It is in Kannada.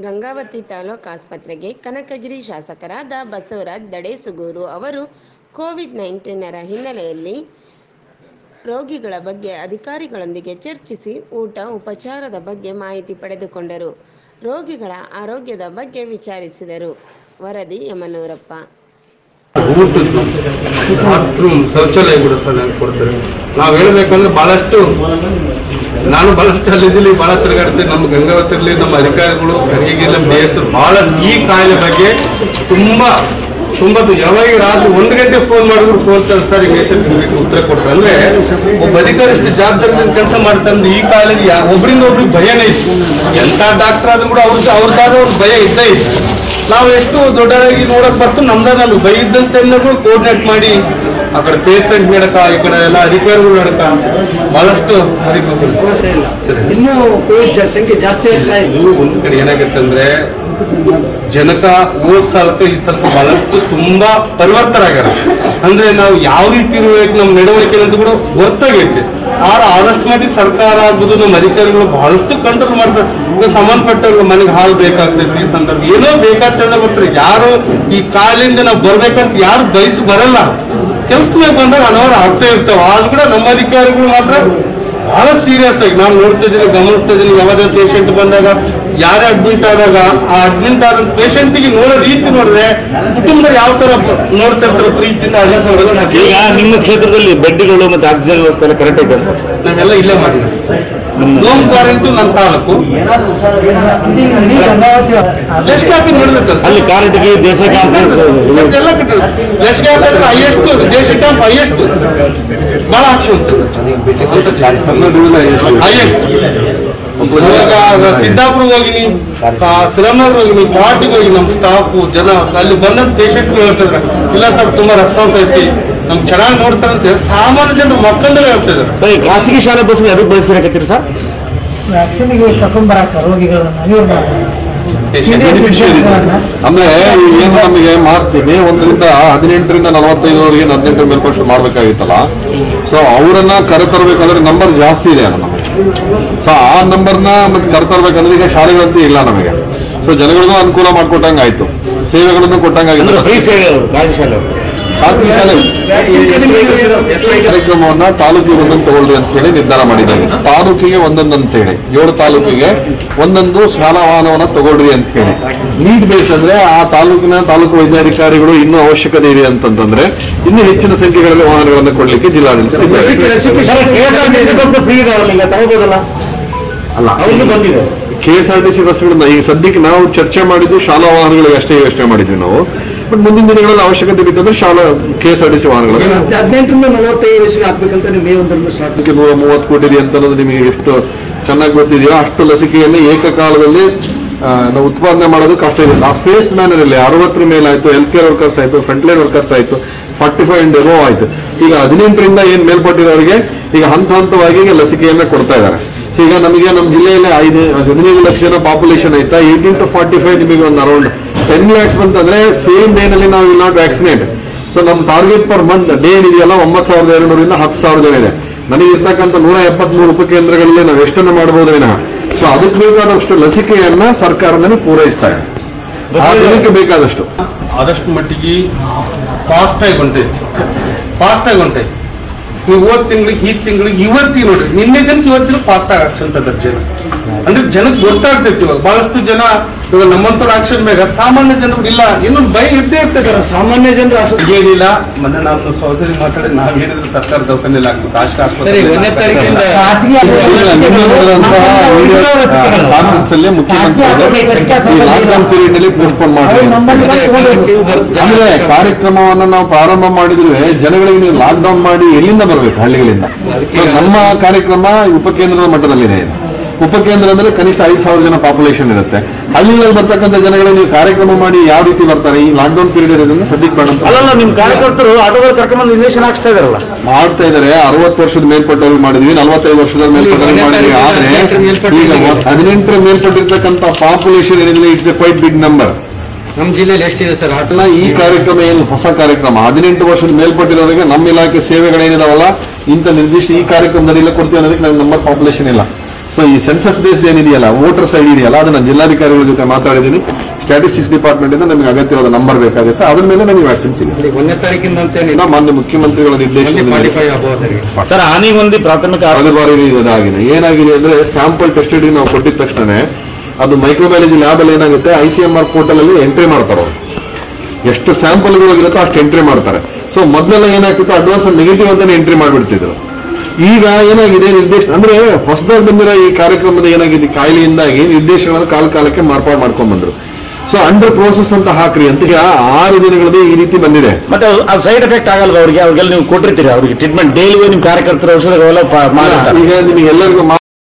ಗಂಗಾವತಿ ತಾಲೂಕು ಆಸ್ಪತ್ರೆಗೆ ಕನಕಗಿರಿ ಶಾಸಕರಾದ ಬಸವರಾಜ್ ದಡೇಸುಗೂರು ಅವರು ಕೋವಿಡ್ ನೈನ್ಟೀನರ ಹಿನ್ನೆಲೆಯಲ್ಲಿ ರೋಗಿಗಳ ಬಗ್ಗೆ ಅಧಿಕಾರಿಗಳೊಂದಿಗೆ ಚರ್ಚಿಸಿ ಊಟ ಉಪಚಾರದ ಬಗ್ಗೆ ಮಾಹಿತಿ ಪಡೆದುಕೊಂಡರು ರೋಗಿಗಳ ಆರೋಗ್ಯದ ಬಗ್ಗೆ ವಿಚಾರಿಸಿದರು ವರದಿ ಯಮನೂರಪ್ಪ ಊಟದ್ದು ಬಾತ್ರೂಮ್ ಶೌಚಾಲಯ ಕೂಡ ಚೆನ್ನಾಗಿ ಕೊಡ್ತಾರೆ ನಾವು ಹೇಳ್ಬೇಕಂದ್ರೆ ಬಹಳಷ್ಟು ನಾನು ಬಹಳಷ್ಟು ಅಲ್ಲಿದ್ದಲ್ಲಿ ಬಹಳ ತಿರುಗಾಡ್ತೇನೆ ನಮ್ಮ ಗಂಗಾವತಿಯಲ್ಲಿ ನಮ್ಮ ಅಧಿಕಾರಿಗಳು ಕರಿಗೆಲ್ಲ ಬೇಯತ್ತು ಬಹಳ ಈ ಕಾಯಿಲೆ ಬಗ್ಗೆ ತುಂಬಾ ತುಂಬಾ ಯಾವಾಗ ರಾತ್ರಿ ಒಂದು ಗಂಟೆ ಫೋನ್ ಮಾಡಿದ್ರು ಫೋನ್ ಸರ್ ಹಿಂಗೆ ಉತ್ತರ ಕೊಡ್ತಾರೆ ಅಂದ್ರೆ ಒಬ್ಬ ಅಧಿಕಾರಿ ಇಷ್ಟು ಜವಾಬ್ದಾರಿಯಿಂದ ಕೆಲಸ ಮಾಡ್ತಾರೆ ಅಂದ್ರೆ ಈ ಕಾಯಿಲೆಗೆ ಯಾ- ಒಬ್ರಿಂದ ಒಬ್ರಿಗೆ ಭಯನೇ ಇತ್ತು ಎಂತ ಡಾಕ್ಟರ್ ಆದ್ರೂ ಕೂಡ ಅವ್ರದ್ದು ಅವ್ರದ್ದಾದ ಒಂದು ಭಯ ಇದ್ದೇ ಇತ್ತು ನಾವು ಎಷ್ಟು ದೊಡ್ಡದಾಗಿ ನೋಡಕ್ ಬರ್ತು ನಮ್ದಾಗ ನಮ್ಗೆ ಭಯ ಇದ್ದಂತೆಲ್ಲ ಕೋರ್ಡಿನೇಟ್ ಮಾಡಿ ಆ ಕಡೆ ಪೇಷಂಟ್ ನಡಕ ಈ ಕಡೆ ಎಲ್ಲ ಅಧಿಕಾರಿಗಳು ನಡಕ ಬಹಳಷ್ಟು ಅಧಿಕಾರಿಗಳು ಸರಿ. ಇನ್ನೂ ಕೋವಿಡ್ ಜ- ಸಂಖ್ಯೆ ಜಾಸ್ತಿ ಆಗ್ತಾ ಇದೆ ಇದು ಒಂದ್ ಕಡೆ ಏನಾಗತ್ತಂದ್ರೆ ಜನಕ ಹೋದ್ ಸಲಕ್ಕೆ ಈ ಸಲಕ್ಕೆ ಬಹಳಷ್ಟು ತುಂಬಾ ಪರಿವರ್ತನೆ ಆಗ್ಯಾರ ಅಂದ್ರೆ ನಾವು ಯಾವ ರೀತಿ ಇರ್ಬೇಕು ನಮ್ಮ ನಡವಳಿಕೆ ಅಂತ ಕೂಡ ಗೊತ್ತಾಗೈತೆ ಆರ ಆದಷ್ಟು ಮಟ್ಟಿಗೆ ಸರ್ಕಾರ ಆಗ್ಬೋದು ನಮ್ಮ ಅಧಿಕಾರಿಗಳು ಬಹಳಷ್ಟು ಕಂಟ್ರೋಲ್ ಮಾಡ್ತಾರೆ ಈಗ ಸಂಬಂಧಪಟ್ಟವ್ರಿಗೆ ಮನೆಗೆ ಹಾಲು ಬೇಕಾಗ್ತೈತಿ ಈ ಸಂದರ್ಭ ಏನೋ ಬೇಕಾಗ್ತದೆ ಬರ್ತಾರೆ ಯಾರು ಈ ಕಾಲಿಂದ ನಾವು ಬರ್ಬೇಕಂತ ಯಾರು ಬಯಸಿ ಬರಲ್ಲ ಕೆಲಸ ಮೇಲೆ ಬಂದಾಗ ಅನಾವರ ಆಗ್ತಾ ಇರ್ತಾವ ಆದ್ರೂ ಕೂಡ ನಮ್ಮ ಅಧಿಕಾರಿಗಳು ಮಾತ್ರ ಬಹಳ ಸೀರಿಯಸ್ ಆಗಿ ನಾನು ನೋಡ್ತಾ ಇದ್ದೀನಿ ಗಮನಿಸ್ತಾ ಇದ್ದೀನಿ ಯಾವುದೇ ಪೇಷಂಟ್ ಬಂದಾಗ ಯಾರೇ ಅಡ್ಮಿಟ್ ಆದಾಗ ಆ ಅಡ್ಮಿಟ್ ಆದ ಪೇಷಂಟಿಗೆ ನೋಡೋ ರೀತಿ ನೋಡಿದ್ರೆ ಕುಟುಂಬದವ್ರು ಯಾವ ತರ ನೋಡ್ತಾ ಇರ್ತಾರೆ ಪ್ರೀತಿಯಿಂದ ಅಲ್ಲ ಸರ್ ಈಗ ನಿಮ್ಮ ಕ್ಷೇತ್ರದಲ್ಲಿ ಬೆಡ್ಗಳು ಮತ್ತೆ ಆಕ್ಸಿಜನ್ ವ್ಯವಸ್ಥೆ ಎಲ್ಲ ಕರೆಕ್ಟ್ ಇದೆ ಸರ್ ನಾವೆಲ್ಲ ಇಲ್ಲೇ ಮಾಡಿದ್ವಿ ಹೋಮ್ ಕ್ವಾರಂಟೈನ್ ನಮ್ಮ ತಾಲೂಕು ಲೆಸ್ಟ್ ಕ್ಯಾಪಿ ನಡೆದಿರ್ತದೆ ಅಲ್ಲಿ ಕಾರಟಗಿ ದೇಶ ಕ್ಯಾಂಪ್ ಎಲ್ಲ ಲೆಸ್ಟ್ ಕ್ಯಾಪ್ ಅಂದ್ರೆ ಹೈಯೆಸ್ಟ್ ದೇಶ ಕ್ಯಾಂಪ್ ಹೈಯೆಸ್ಟ್ ಬಹಳ ಆಕ್ಷನ್ ಹೈಯೆಸ್ಟ್ ಇವಾಗ ಸಿದ್ದಾಪುರ ಹೋಗಿನಿ ಶ್ರೀನಗರ್ ಹೋಗಿನಿ ಪಾರ್ಟಿಗೆ ಹೋಗಿ ನಮ್ಮ ಸ್ಟಾಫ್ ಜನ ಅಲ್ಲಿ ಬಂದ ಪೇಷಂಟ್ ಹೇಳ್ತಿದ್ರೆ ಇಲ್ಲ ಸರ್ ತುಂಬಾ ರೆಸ್ಪಾನ್ಸ್ ಐತಿ ನಮ್ಗೆ ಚೆನ್ನಾಗಿ ನೋಡ್ತಾರಂತೆ ಸಾಮಾನ್ಯ ಜನರು ಮಕ್ಕಳೇ ಹೇಳ್ತಿದ್ದಾರೆ ಸರ್ ಈ ಖಾಸಗಿ ಶಾಲೆ ಬಸ್ ಅದಕ್ಕೆ ಬಳಸ್ಬೇಕಾಗತ್ತೀರಿ ಸರ್ ವ್ಯಾಕ್ಸಿನ್ಗೆ ಕರ್ಕೊಂಡ್ಬರಕ ರೋಗಿಗಳನ್ನ ಇವ್ರು ಅಂದ್ರೆ ಏನು ನಮಗೆ ಮಾಡ್ತೀವಿ ಒಂದರಿಂದ ಹದಿನೆಂಟರಿಂದ ನಲವತ್ತೈದವರೆಗೆ ಹದಿನೆಂಟರ ಮೇಲ್ಪಟ್ಟು ಮಾಡ್ಬೇಕಾಗಿತ್ತಲ್ಲ ಸೊ ಅವರನ್ನ ಕರೆತರ್ಬೇಕಂದ್ರೆ ನಂಬರ್ ಜಾಸ್ತಿ ಇದೆ ಅಲ್ಲ ನಮಗೆ ಸೊ ಆ ನಂಬರ್ನ ಮತ್ತೆ ಕರೆತರ್ಬೇಕಂದ್ರೆ ಈಗ ಶಾಲೆಗಳಂತೂ ಇಲ್ಲ ನಮಗೆ ಸೊ ಜನಗಳಿಗೂ ಅನುಕೂಲ ಮಾಡ್ಕೊಟ್ಟಂಗೆ ಆಯ್ತು ಸೇವೆಗಳನ್ನು ಕೊಟ್ಟಂಗೆ ಅಂದ್ರೆ ಫ್ರೀ ಆಗಿತ್ತು ಸೇವೆ ಅವರು ಖಾಸಗಿ ಶಾಲೆ ಅವರು ಖಾಸಗಿ ಶಾಲೆ ಕಾರ್ಯಕ್ರಮವನ್ನ ತಾಲೂಕಿಗೆ ಒಂದೊಂದು ತಗೊಳ್ರಿ ಅಂತ ಹೇಳಿ ನಿರ್ಧಾರ ಮಾಡಿದ್ದಾರೆ ತಾಲೂಕಿಗೆ ಒಂದೊಂದು ಅಂತ ಹೇಳಿ ಏಳು ತಾಲೂಕಿಗೆ ಒಂದೊಂದು ಶಾಲಾ ವಾಹನವನ್ನ ತಗೊಳ್ರಿ ಅಂತ ಹೇಳಿ ನೀಡ್ ಬೇಸ್ ಅಂದ್ರೆ ಆ ತಾಲೂಕಿನ ತಾಲೂಕು ವೈದ್ಯಾಧಿಕಾರಿಗಳು ಇನ್ನೂ ಅವಶ್ಯಕತೆ ಇದೆ ಅಂತಂತಂದ್ರೆ ಇನ್ನೂ ಹೆಚ್ಚಿನ ಸಂಖ್ಯೆಗಳಲ್ಲಿ ವಾಹನಗಳನ್ನು ಕೊಡ್ಲಿಕ್ಕೆ ಜಿಲ್ಲಾಡಳಿತ ಸಿದ್ಧವಾಗಿದೆ. Sir K S R T C bus free ಇದಾವಲ್ಲ ಈಗ ತಗೋಬೋದಲ್ಲ ಅಲ್ಲ ಅವ್ರಿಗೆ ಬಂದಿದೆ K S R T C ಬಸ್ಗಳನ್ನ ಈಗ ಸದ್ಯಕ್ಕೆ ನಾವು ಚರ್ಚೆ ಮಾಡಿದ್ದು ಶಾಲಾ ವಾಹನಗಳಿಗೆ ಅಷ್ಟೇ ಯೋಚನೆ ಮಾಡಿದ್ವಿ ನಾವು ಬಟ್ ಮುಂದಿನ ದಿನಗಳಲ್ಲಿ ಅವಶ್ಯಕತೆ ಬಿತ್ತಂದ್ರೆ ಶಾಲಾ K S R T C ವಾಹನಗಳಿಗೆ ಹದಿನೆಂಟರಿಂದ ನಲವತ್ತೈದು ವರ್ಷಕ್ಕೆ ಹಾಕ್ಬೇಕಂತ ನೀವು ಮೇ ಒಂದರಿಂದ ಸ್ಟಾರ್ಟ್ ಅದಕ್ಕೆ ನೂರ ಮೂವತ್ತು ಕೋಟಿ ಇದೆ ಅಂತ ಅನ್ನೋದು ನಿಮಗೆ ಎಷ್ಟು ಚೆನ್ನಾಗಿ ಗೊತ್ತಿದೆಯೋ ಅಷ್ಟು ಲಸಿಕೆಯನ್ನು ಏಕಕಾಲದಲ್ಲಿ ಆ, ನಾವು ಉತ್ಪಾದನೆ ಮಾಡೋದು ಕಷ್ಟ ಇದೆ ಆ ಫೇಸ್ ಮ್ಯಾನರ್ ಅಲ್ಲಿ ಅರವತ್ತರ ಮೇಲೆ ಆಯ್ತು ಹೆಲ್ತ್ ಕೇರ್ ವರ್ಕರ್ಸ್ ಆಯ್ತು ಫ್ರಂಟ್ ಲೈನ್ ವರ್ಕರ್ಸ್ ಆಯ್ತು ಫಾರ್ಟಿ ಫೈವ್ ಅಂಡ್ ಎಬೋ ಆಯ್ತು ಈಗ ಹದಿನೆಂಟರಿಂದ ಏನ್ ಮೇಲ್ಪಟ್ಟಿರೋರಿಗೆ ಈಗ ಹಂತ ಹಂತವಾಗಿ ಈಗ ಲಸಿಕೆಯನ್ನ ಕೊಡ್ತಾ ಇದ್ದಾರೆ ಸೊ ಈಗ ನಮಗೆ ನಮ್ಮ ಜಿಲ್ಲೆಯಲ್ಲಿ ಐದು ಹದಿನೈದು ಲಕ್ಷ ಜನ ಪಾಪ್ಯುಲೇಷನ್ ಆಯ್ತಾ ಏಯ್ಟೀನ್ ಟು ಫಾರ್ಟಿ ಫೈವ್ ನಿಮಗೆ ಒಂದು ಅರೌಂಡ್ ಟೆನ್ ಲ್ಯಾಕ್ಸ್ ಬಂತಂದ್ರೆ ಸೇಮ್ ಡೇನಲ್ಲಿ ನಾವು ವಿಲ್ ನಾಟ್ ವ್ಯಾಕ್ಸಿನೇಟ್ ಸೊ ನಮ್ಮ ಟಾರ್ಗೆಟ್ ಪರ್ ಮಂತ್ ಡೇ ಇದೆಯಲ್ಲ ಒಂಬತ್ತು ಸಾವಿರದ ಎರಡುನೂರಿಂದ ಹತ್ತು ಸಾವಿರ ಜನ ಇದೆ ನನಗೆ ಇರ್ತಕ್ಕಂಥ ನೂರ ಎಪ್ಪತ್ಮೂರು ಉಪಕೇಂದ್ರಗಳಲ್ಲಿ ನಾವು ಎಷ್ಟನ್ನು ಮಾಡಬಹುದು ವಿನಃ ಸೊ ಅದಕ್ಕೆ ಬೇಕಾದಷ್ಟು ಲಸಿಕೆಯನ್ನ ಸರ್ಕಾರದಲ್ಲಿ ಪೂರೈಸ್ತಾ ಇದೆ ಆ ದಿನಕ್ಕೆ ಬೇಕಾದಷ್ಟು ಆದಷ್ಟು ಮಟ್ಟಿಗೆ ಫಾಸ್ಟ್ ಆಗಿ ಹೊಂಟೈತಿ ಫಾಸ್ಟ್ ಆಗಿ ಹೊಂಟೈತಿ ನೀವು ಹೋದ ತಿಂಗಳಿಗೆ ಈ ತಿಂಗಳಿಗೆ ಇವತ್ತಿಗೆ ನೋಡ್ರಿ ನಿನ್ನೆ ದಿನಕ್ಕೆ ಇವತ್ತಿನ ಫಾಸ್ಟ್ ಆಗಿ ಆಕ್ಷನ್ ತಂದ್ರೆ ಜನ ಅಂದ್ರೆ ಜನಕ್ಕೆ ಗೊತ್ತಾಗ್ತೈತಿ ಇವಾಗ ಬಹಳಷ್ಟು ಜನ ಇವಾಗ ನಮ್ಮಂತರ ಆಕ್ಷನ್ ಮ್ಯಾಗ ಸಾಮಾನ್ಯ ಜನರು ಇಲ್ಲ ಇನ್ನೊಂದು ಭಯ ಇದ್ದೇ ಇರ್ತದೆ ಸಾಮಾನ್ಯ ಜನರು ಅಷ್ಟು ಏನಿಲ್ಲ ಮೊನ್ನೆ ನಮ್ಮ ಸಹೋದರಿ ಮಾತಾಡಿ ನಾವ್ ಹೇಳಿದ್ರೆ ಸರ್ಕಾರ ದವಾಖಾನೆಯಲ್ಲಿ ಆಗ್ತದೆ ಆಶಾ ಸರಿ, ಒಂದನೇ ತಾರೀಕಿಂದ ಆಸ್ಪತ್ರೆ ಖಾಸಗಿ ನಿನ್ನೆ ನಡೆದಂತಹ ವಿಡಿಯೋ ಕಾನ್ಫರೆನ್ಸ್ ಅಲ್ಲಿ ಮುಖ್ಯಮಂತ್ರಿ ಈ ಲಾಕ್ಡೌನ್ ಪೀರಿಯಡ್ ಅಲ್ಲಿ ಪೋಸ್ಟ್ಪೋನ್ ಮಾಡಿ ಅಂದ್ರೆ ಕಾರ್ಯಕ್ರಮವನ್ನು ನಾವು ಪ್ರಾರಂಭ ಮಾಡಿದ್ರೆ ಜನಗಳಿಗೆ ನೀವು ಲಾಕ್ಡೌನ್ ಮಾಡಿ ಎಲ್ಲಿಂದ ಬರಬೇಕು ಹಳ್ಳಿಗಳಿಂದ So, ನಮ್ಮ ಕಾರ್ಯಕ್ರಮ ಉಪಕೇಂದ್ರದ ಮಟ್ಟದಲ್ಲಿದೆ ಇದು. ಉಪಕೇಂದ್ರ ಅಂದ್ರೆ ಕನಿಷ್ಠ ಐದು ಸಾವಿರ ಜನ ಪಾಪ್ಯುಲೇಷನ್ ಇರುತ್ತೆ ಹಳ್ಳಿಗಳಲ್ಲಿ ಬರ್ತಕ್ಕಂಥ ಜನಗಳಿಗೆ ನೀವು ಕಾರ್ಯಕ್ರಮ ಮಾಡಿ ಯಾವ ರೀತಿ ಬರ್ತಾರೆ ಈ ಲಾಕ್ಡೌನ್ ಪೀರಿಯಡ್ ಇರೋದ್ರಿಂದ ಸದ್ಯಕ್ಕೆ ಬೇಡ ಅಂತ ಅಲ್ಲಲ್ಲ ನಿಮ್ ಕಾರ್ಯಕರ್ತರು ಆಟೋಗಳು ಕರ್ಕೊಂಡ್ಬಂದು ಇಂಜೆಕ್ಷನ್ ಹಾಕ್ಸ್ತಾ ಇದಾರಲ್ಲ ಮಾಡ್ತಾ ಇದಾರೆ ಅರವತ್ತು ವರ್ಷದ ಮೇಲ್ಪಟ್ಟವ್ರಿಗೆ ಮಾಡಿದ್ವಿ ನಲವತ್ತೈದು ವರ್ಷದ ಮೇಲ್ಪಟ್ಟವ್ರಿಗೆ ಮಾಡಿದ್ವಿ ಆದ್ರೆ ಈಗ ಹದಿನೆಂಟರ ಮೇಲ್ಪಟ್ಟಿರ್ತಕ್ಕಂಥ ಪಾಪ್ಯುಲೇಷನ್ ಏನಿದೆ it's a quite big number ನಮ್ಮ ಜಿಲ್ಲೆಯಲ್ಲಿ ಎಷ್ಟಿದೆ ಸರ್ ಅಲ್ಲ ಈ ಕಾರ್ಯಕ್ರಮ ಏನು ಹೊಸ ಕಾರ್ಯಕ್ರಮ ಹದಿನೆಂಟು ವರ್ಷದ ಮೇಲ್ಪಟ್ಟಿರೋರಿಗೆ ನಮ್ಮ ಇಲಾಖೆ ಸೇವೆಗಳೇನಿದಾವಲ್ಲ ಇಂಥ ನಿರ್ದಿಷ್ಟ ಈ ಕಾರ್ಯಕ್ರಮದಲ್ಲಿ ಇಲ್ಲ ಕೊಡ್ತೀವಿ ಅನ್ನೋದಕ್ಕೆ ನಮ್ಗೆ ನಂಬರ್ ಪಾಪ್ಯುಲೇಷನ್ ಇಲ್ಲ ಸೊ ಈ ಸೆನ್ಸಸ್ ಬೇಸ್ಡ್ ಏನಿದೆಯಲ್ಲ ವೋಟರ್ಸ್ ಐಡಿ ಇದೆಯಲ್ಲ ಅದನ್ನ ಜಿಲ್ಲಾಧಿಕಾರಿಗಳ ಜೊತೆ ಮಾತಾಡಿದ್ದೀನಿ ಸ್ಟ್ಯಾಟಿಸ್ಟಿಕ್ಸ್ ಡಿಪಾರ್ಟ್ಮೆಂಟ್ ಇಂದ ನಮಗೆ ಅಗತ್ಯವಾದ ನಂಬರ್ ಬೇಕಾಗುತ್ತೆ ಅದ್ರ ಮೇಲೆ ನಮಗೆ ವ್ಯಾಕ್ಸಿನ್ ಸಿಗುತ್ತೆ ಒಂದನೇ ತಾರೀಕಿಂದ ಅಂತ ಏನಿಲ್ಲ ಇನ್ನ ಮಾನ್ಯ ಮುಖ್ಯಮಂತ್ರಿಗಳ ನಿರ್ದೇಶನ ಕ್ವಾಲಿಫೈ ಆಗಬಹುದರಿಗೆ ಸರ್ ಆನಿಗೊಂದಿ ಪ್ರಾಥಮಿಕ ಆರೋಗ್ಯ ಕಳೆದ ಬಾರಿ ಇದಾಗಿದೆ ಏನಾಗಿದೆ ಅಂದ್ರೆ ಸ್ಯಾಂಪಲ್ ಟೆಸ್ಟೆಡ್ ನಾವು ಕೊಟ್ಟಿದ ತಕ್ಷಣ ಅದು ಮೈಕ್ರೋಬಯಾಲಜಿ ಲ್ಯಾಬ್ ಅಲ್ಲಿ ಏನಾಗುತ್ತೆ I C M R portal ಅಲ್ಲಿ ಎಂಟ್ರಿ ಮಾಡ್ತಾರೆ ಅವ್ರು. ಎಷ್ಟು ಸ್ಯಾಂಪಲ್ಗಳು ಹೋಗಿರುತ್ತೋ ಅಷ್ಟು ಎಂಟ್ರಿ ಮಾಡ್ತಾರೆ ಸೊ ಮೊದಲೆಲ್ಲ ಏನಾಗ್ತಿತ್ತು ಅಡ್ವಾನ್ಸ್ ನೆಗೆಟಿವ್ ಅಂತಾನೆ ಎಂಟ್ರಿ ಮಾಡ್ಬಿಡ್ತಿದ್ರು ಈಗ ಏನಾಗಿದೆ ನಿರ್ದೇಶ ಅಂದ್ರೆ ಹೊಸದಾಗಿ ಬಂದಿರೋ ಈ ಕಾರ್ಯಕ್ರಮದ ಏನಾಗಿದೆ ಈ ಕಾಯಿಲೆಯಿಂದಾಗಿ ನಿರ್ದೇಶನಗಳನ್ನು ಕಾಲ ಕಾಲಕ್ಕೆ ಮಾರ್ಪಾಡು ಮಾಡ್ಕೊಂಡ್ ಬಂದ್ರು ಸೊ ಅಂಡರ್ ಪ್ರೋಸೆಸ್ ಅಂತ ಹಾಕ್ರಿ ಅಂತ ಈಗ ಆರು ದಿನಗಳದ್ದು ಈ ರೀತಿ ಬಂದಿದೆ ಮತ್ತೆ ಅದು ಸೈಡ್ ಎಫೆಕ್ಟ್ ಆಗಲ್ವಾ ಅವ್ರಿಗೆ ಅವ್ರಿಗೆಲ್ಲ ನೀವು ಕೊಟ್ಟಿರ್ತೀರಿ ಅವ್ರಿಗೆ ಟ್ರೀಟ್ಮೆಂಟ್ ಡೈಲಿ ನಿಮ್ಮ ಕಾರ್ಯಕರ್ತರ ಔಷಧ ಅವೆಲ್ಲ ಮಾಡಿರ್ತಾರೆ ಈಗ ನಿಮಗೆ ಎಲ್ಲರಿಗೂ